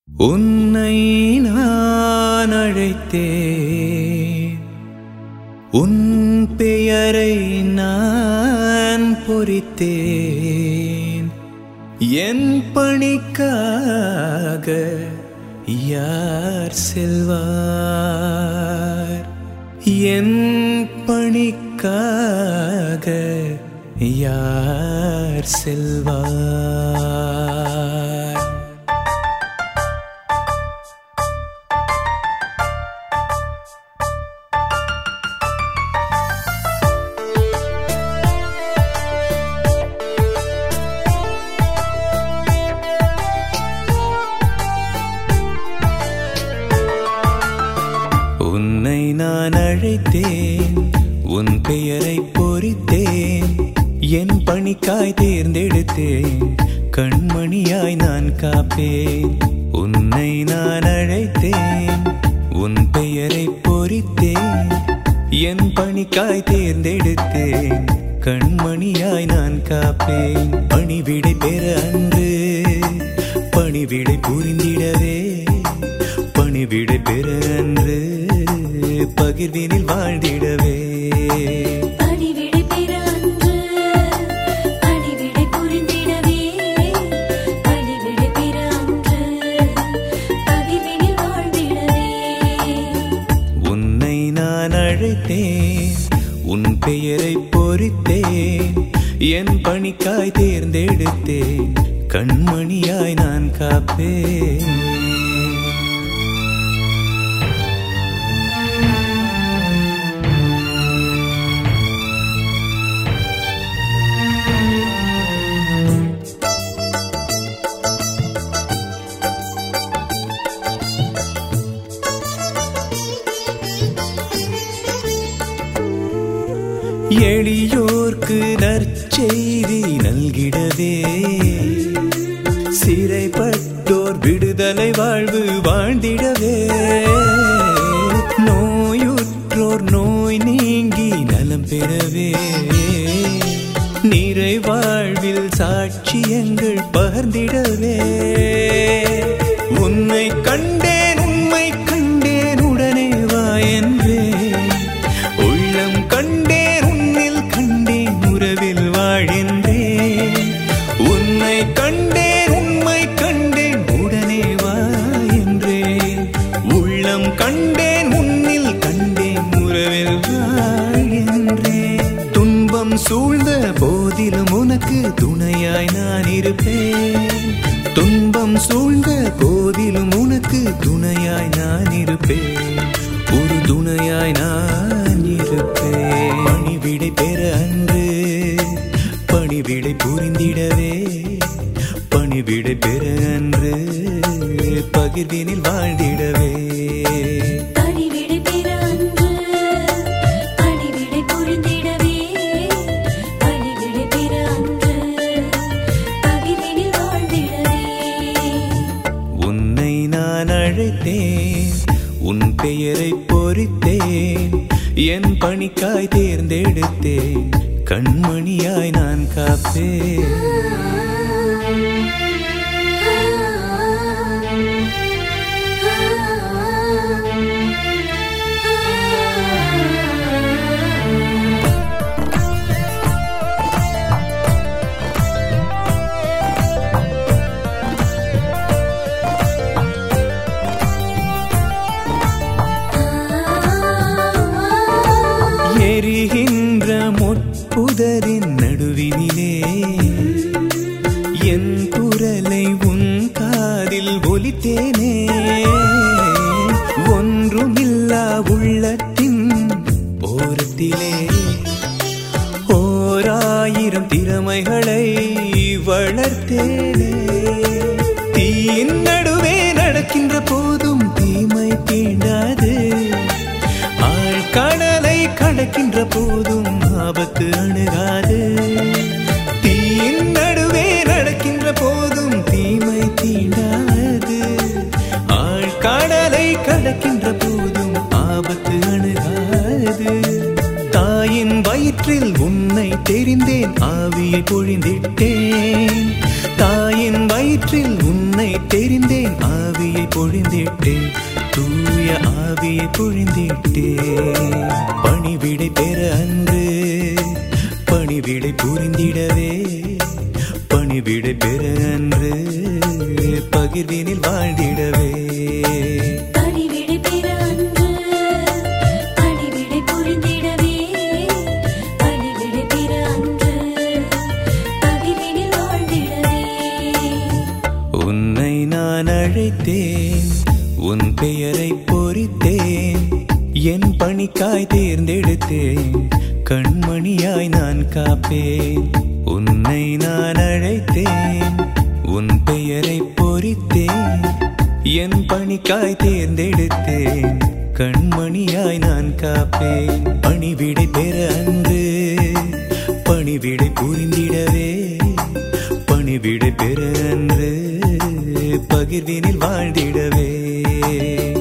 உன்னை நான் அழைத்தேன் உன் பெயரை நான் பொறித்தேன் என் பணிக்காக யார் செல்வார் என் பணிக்காக யார் செல்வார் உன்னை நான் அழைத்தேன் உன் பெயரை பொறித்தேன் என் பணிக்காய் தேர்ந்தெடுத்தேன் கண்மணியாய் நான் காப்பேன் உன்னை நான் அழைத்தேன் உன் பெயரை பொறித்தேன் என் பணிக்காய் தேர்ந்தெடுத்தேன் கண்மணியாய் நான் காப்பேன் பணிவிடை பெற அன்று பணிவிடை புரிந்திடவே பணிவிடை பெற அன்று பகிர்வினில் வாழ்ந்திடவே பணிவிடை பெற அன்று பணிவிடை புரிந்திடவே பணிவிடை பெற அன்று பகிர்வினில் வாழ்ந்திடவே உன்னை நான் அழைத்தேன் உன் பெயரை பொறித்தேன் என் பணிக்காய் தேர்ந்தெடுத்தேன் கண்மணியாய் நான் காப்பேன் எளியோர்க்கு நற்செய்தி நல்கிடவே சிறைப்பட்டோர் விடுதலை வாழ்வு வாழ்ந்திடவே நோயுற்றோர் நோய் நீங்கி நலம் பெறவே நிறை வாழ்வில் சாட்சியங்கள் பகிர்ந்திடவே உன்னை கண்டேன் உண்மை கண்டேன் உடனே வா என்றேன் உள்ளம் கண்டேன் உன்னில் கண்டேன் உறவில் வாழ்கின்றேன் உன்னை கண்டேன் உண்மை கண்டேன் உடனே வா என்றேன் உள்ளம் கண்டேன் உன்னில் கண்டேன் உறவில் வாழ்கின்றேன் துன்பம் சூழ்ந்த போதிலும் உனக்கு துணையாய் நான் இருப்பேன் துன்பம் சூழ்ந்த போதிலும் உனக்கு துணையாய் நான் இருப்பேன் ஒரு துணையாய் நான் இருப்பேன் பணிவிடை பெற அன்று பணிவிடை புரிந்திடவே பணிவிடை பெற அன்று பகிர்வினில் வாழ்ந்திடவே பணிவிடை பெற அன்று பணிவிடை புரிந்திடவே பணிவிடை பெற அன்று பகிர்வினில் வாழ்ந்திடவே உன்னை நான் அழைத்தேன் உன் பெயரை பொறித்தேன் என் பணிக்காய் தேர்ந்தெடுத்தேன் கண்மணியாய் நான் காப்பேன் எரிகின்ற முட்புதரின் நடுவினிலே என் குரலை உன் காதில் ஒலித்தேனே ஒன்றுமில்லா உள்ளத்தின் ஓரத்திலே ஓராயிரம் திறமைகளை வளர்த்தேனே தீயின் நடுவே நடக்கின்ற போதும் தீமை தீண்டாது ஆழ்கடலை கடக்கின்ற போதும் ஆபத்து அணுகாது தீயின் நடுவே நடக்கின்ற போதும் தீமை தீண்டாது ஆழ்கடலை கடக்கின்ற போதும் ஆபத்து அணுகாது தாயின் வயிற்றில் உன்னை தெரிந்தேன் ஆவியை பொழிந்திட்டேன் தாயின் வயிற்றில் உன்னை உன்னை தெரிந்தேன் ஆவியை பொழிந்திட்டேன் தூய ஆவியை பொழிந்திட்டேன் பணிவிடை பெற அன்று பணிவிடை புரிந்திடவே பணிவிடை பெற அன்று பகிர்வினில் வாழ்ந்திடவே பணிவிடை பெற அன்று பணிவிடை புரிந்திடவே பணிவிடை பெற அன்று பகிர்வினில் வாழ்ந்திடவே உன்னை நான் அழைத்தேன் உன் பெயரை பொறித்தேன் என் பணிக்காய் தேர்ந்தெடுத்தேன் கண்மணியாய் நான் காப்பேன் உன்னை நான் அழைத்தேன் உன் பெயரை பொறித்தேன் என் பணிக்காய் தேர்ந்தெடுத்தேன் கண்மணியாய் நான் காப்பேன் பணிவிடை பெற அன்று பணிவிடை புரிந்திடவே பணிவிடை பெற அன்று பகிர்வினில் வாழ்ந்திடவே